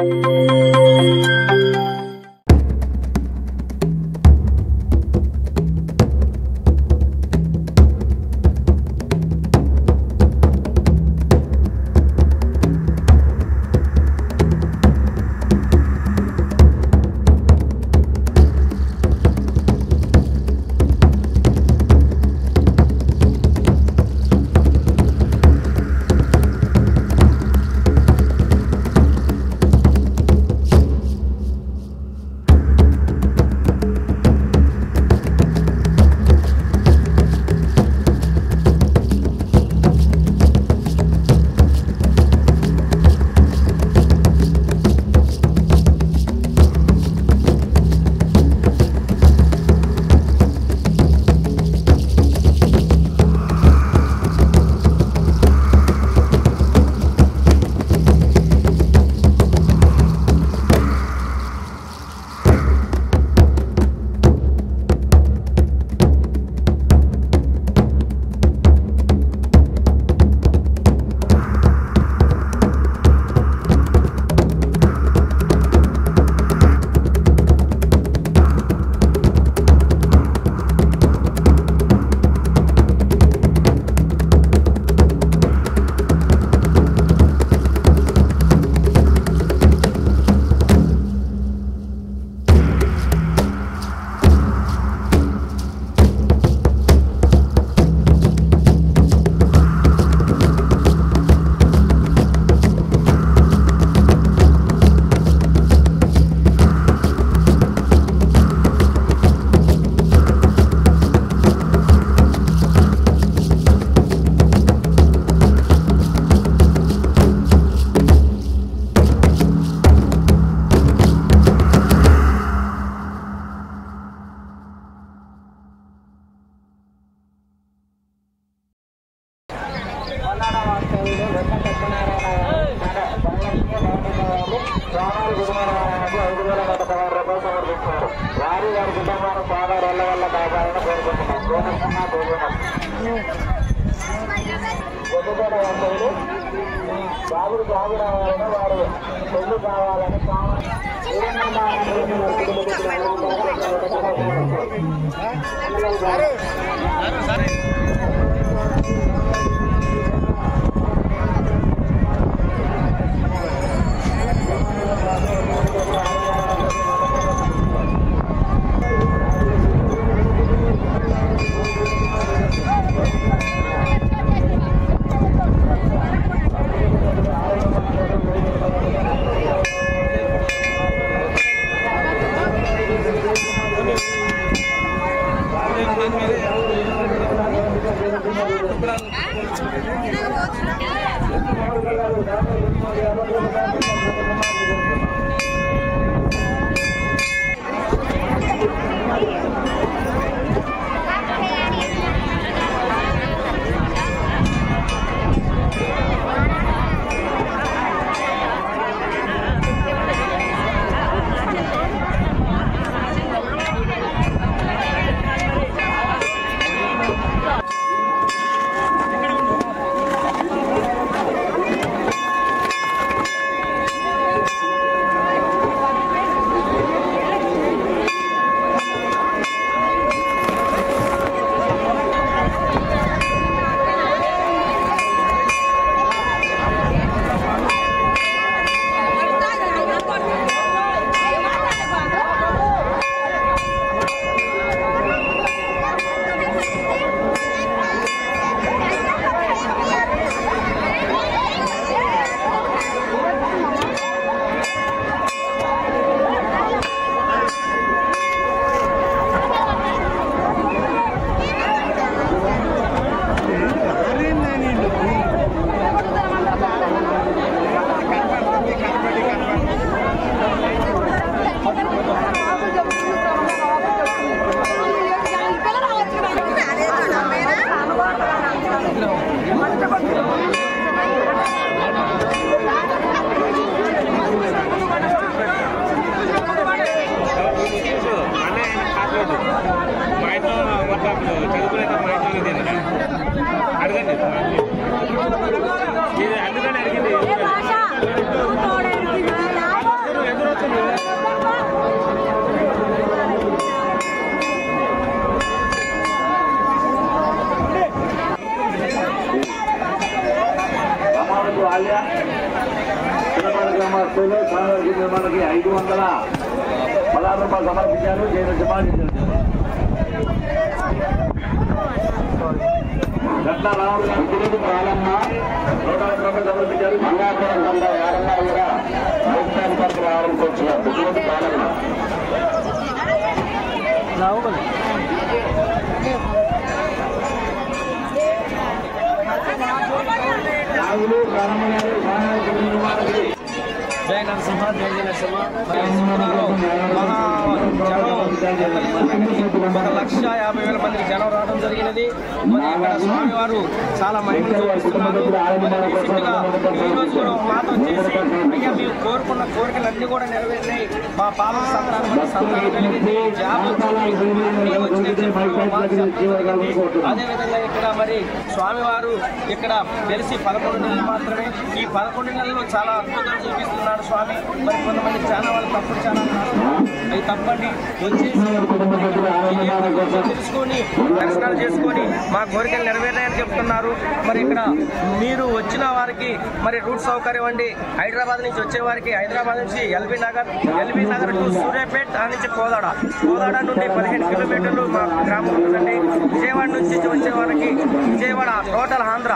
వారి వారి కుటుంబాన్ని బాగా రెల్ల వల్ల కాపాలని కోరుకుంటున్నాం గోనస్తున్నా గోగుణం గొప్పగోడ వంశులు బాబుడు బాబు రావాలని వారు పెళ్లి కావాలని కావాలి Thank you. భక్తులు స్వామివారికి నిర్మాణానికి ఐదు వందల పదహారు రూపాయలు సమర్పించారు నేను డిపాజిట్ చేశాను గట్ల రావు ఉద్యోగి పాలన్న నూట యాభై రూపాయలు సమర్పించారు మంగాపురం దండ యారన్నా కూడా రాజధాని వరకు రావాలని కోరుతున్నారు ఉద్యోగి పాలన్న రాజులు రామయ్యారు స్వామివారికి నిర్మాణానికి జయ నరసింహ జయ జయ నరసింహ మరి సినిమాలో మహా జనం ఒక లక్ష యాభై వేల మంది జనం రావడం జరిగినది మరి ఇక్కడ స్వామివారు చాలా మహిమలు చూపిస్తున్నారు మరి రీసెంట్గా ఈ రోజు కూడా ఒక మాట వచ్చేసి అయ్యా మీరు కోరుకున్న కోరికలన్నీ కూడా నెరవేరినాయి మా పాప సంతానం సంతానం కలిగింది జాబ్ వచ్చింది అన్నీ వచ్చినాయి చెప్పి ఒక మాట చెప్పడం జరిగింది. అదేవిధంగా ఇక్కడ మరి స్వామివారు ఇక్కడ తెలిసి పదకొండు నెలలు మాత్రమే ఈ పదకొండు నెలల్లో చాలా అద్భుతాలు చూపిస్తున్నాడు స్వామి మరి కొంతమంది చాలా వాళ్ళు తప్పుడు చాలా అవి తప్పండి వచ్చేసి తెలుసుకొని దర్శనాలు చేసుకొని మా కోరికలు నెరవేరాయని చెప్తున్నారు మరి ఇక్కడ మీరు వచ్చిన వారికి మరి రూట్ సౌకర్యం అండి హైదరాబాద్ నుంచి వచ్చే వారికి హైదరాబాద్ నుంచి LB Nagar LB Nagar to Suryapet ఆ నుంచి కోదాడ కోదాడ నుండి పదిహేను కిలోమీటర్లు మా గ్రామం ఉంటుందండి విజయవాడ నుంచి వచ్చే వారికి విజయవాడ టోటల్ ఆంధ్ర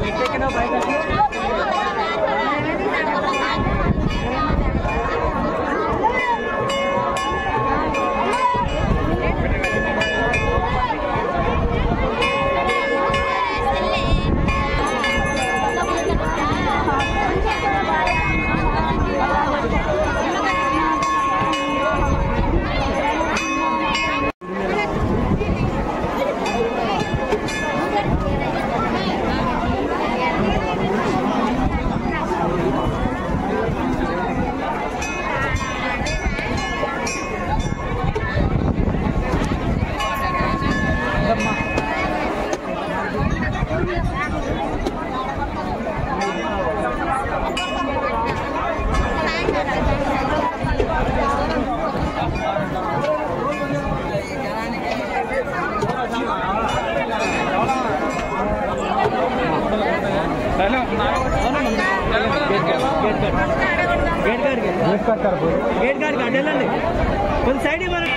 గేట్ గారికి అడ్డెళ్ళండి కొంచెం సైడ్ ఇవ్వండి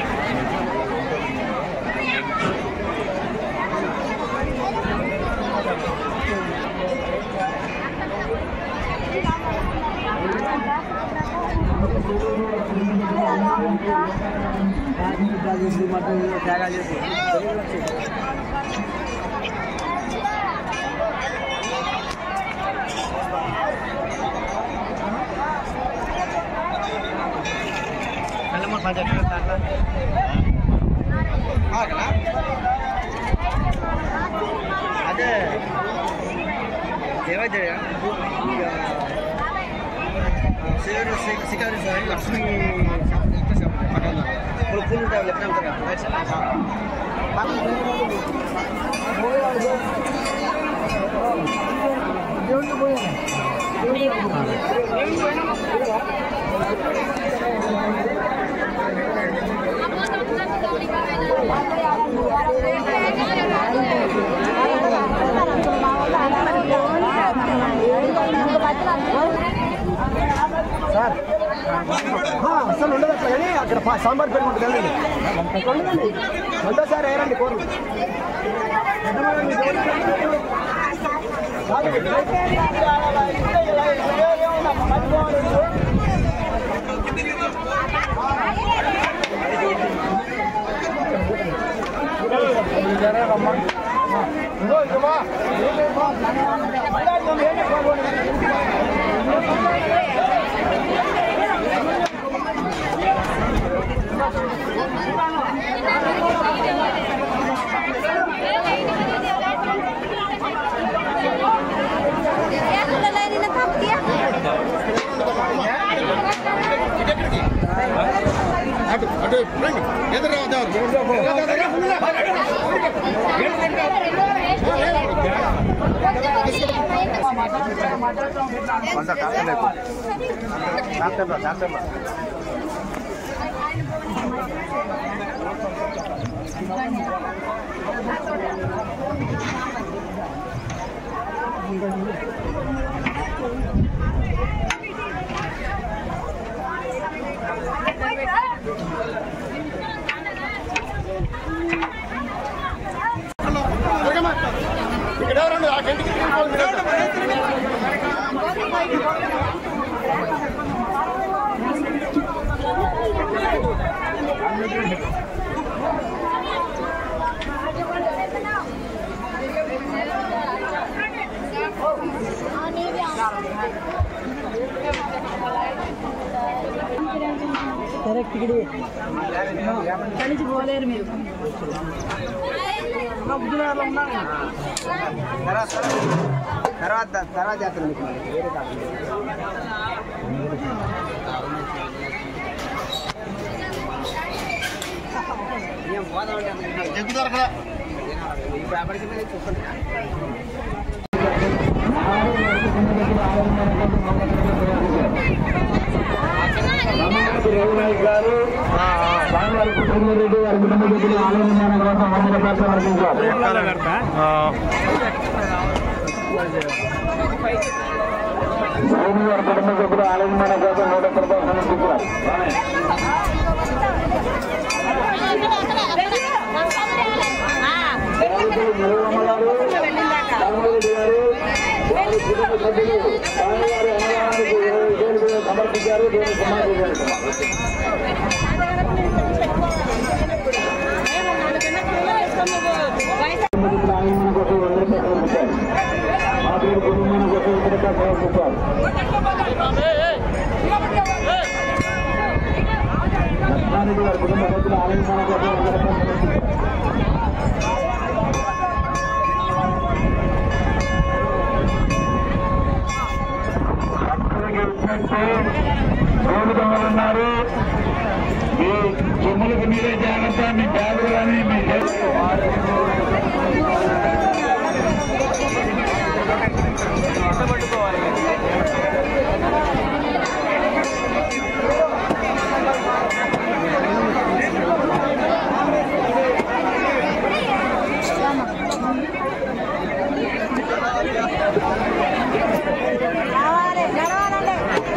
అదే దేవాదేయ శివుడు శిఖరి సార్ లక్ష్మీ ఇప్పుడు పూలు ఉంటాయి లెఫ్ట్ ఉంటారు అసలు ఉండదు అట్లా కానీ అక్కడ పా- సాంబార్ పెరుగు ఉంటుంది వెళ్ళండి ఒకటోసారి వేయండి కూరలు ఇక్కడి నుంచి పోలేరు మీరు తర్వాత తర్వాత చేస్తాను మీకు మరి. వేరే కాదు. ఏం పోదామంటే అంత ఈ పేపర్కి మీద చూసుకోండి రఘునాయక్ గారు స్వామివారి కుటుంబరెడ్డి వారి కుటుంబ సభ్యులు ఆలయ నిర్మాణం కోసం వంద రూపాయలు సమర్పించారు స్వామివారి కుటుంబ సభ్యులు ఆలయ నిర్మాణం కోసం నూట ఒక్క రూపాయలు సమర్పించారు స్వామివారి నిలవమ్మ గారు స్వామిరెడ్డి గారు వారి కుటుంబ సభ్యులు స్వామివారి అన్నదానానికి ఇరవై వేలు సమర్పించారు దీనికి సమాధి చేస్తున్నారు కుటుంబ ఆలయం కోసం వంద రూపాయలు సమర్పించారు మాతృ కుటుంబం కోసం వంద రూపాయలు సమర్పించారు లక్ష్మారెడ్డి గారి కుటుంబ సభ్యులు ఆలయం కోసం వంద రూపాయలు సమర్పించారు భక్తులకి ఇచ్చినట్టు రోడ్డు ఉన్నారు మీ సొమ్ములకు మీరే జాగ్రత్త మీ బ్యాగులు కానీ మీ రావాలి నడవాలండి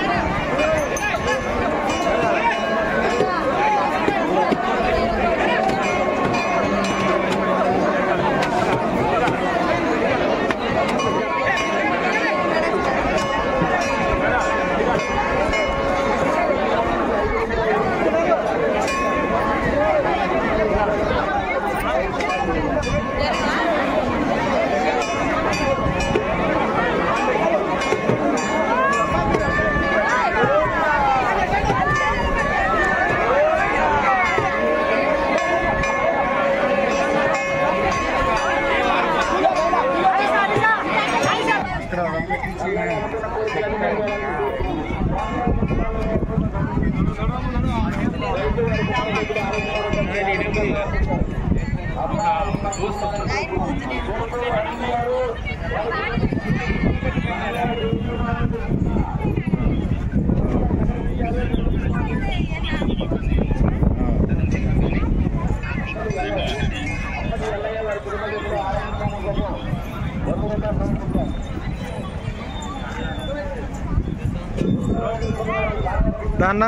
నాన్న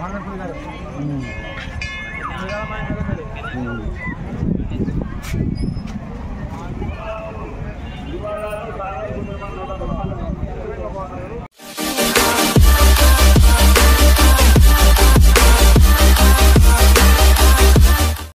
ఆ